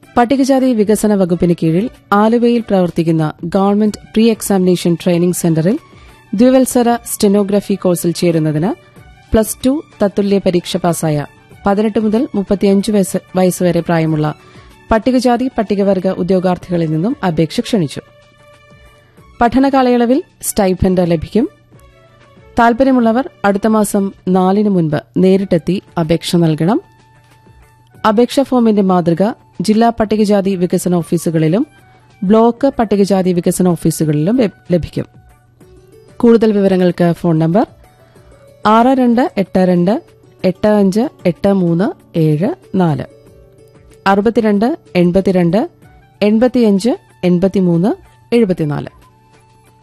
പട്ടികജാതി വികസന വകുപ്പിന് കീഴിൽ ആലുവയിൽ പ്രവർത്തിക്കുന്ന ഗവൺമെന്റ് പ്രീ എക്സാമിനേഷൻ ട്രെയിനിംഗ് സെന്ററിൽ ദ്വിവത്സര സ്റ്റെനോഗ്രഫി കോഴ്സിൽ ചേരുന്നതിന് പ്ലസ് ടു തത്തുല്യ പരീക്ഷ പാസായ പതിനെട്ട് മുതൽ മുപ്പത്തിയഞ്ച് വയസ്സ് വയസ്സുവരെ പ്രായമുള്ള പട്ടികജാതി പട്ടികവർഗ ഉദ്യോഗാർത്ഥികളിൽ നിന്നും അപേക്ഷ ക്ഷണിച്ചു പഠനകാലയളവിൽ സ്റ്റൈഫൻഡ് ലഭിക്കും താൽപര്യമുള്ളവർ അടുത്ത മാസം നാലിന് മുൻപ് നേരിട്ടെത്തി അപേക്ഷ നൽകണം അപേക്ഷാ ഫോമിന്റെ മാതൃക ജില്ലാ പട്ടികജാതി വികസന ഓഫീസുകളിലും ബ്ലോക്ക് പട്ടികജാതി വികസന ഓഫീസുകളിലും ലഭ്- ലഭിക്കും കൂടുതൽ വിവരങ്ങൾക്ക് ഫോൺ നമ്പർ ആറ് രണ്ട് എട്ട് രണ്ട് എട്ട് അഞ്ച് എട്ട് മൂന്ന് ഏഴ് നാല് അറുപത്തിരണ്ട് എൺപത്തിരണ്ട് എൺപത്തിയഞ്ച് എൺപത്തിമൂന്ന് എഴുപത്തിനാല്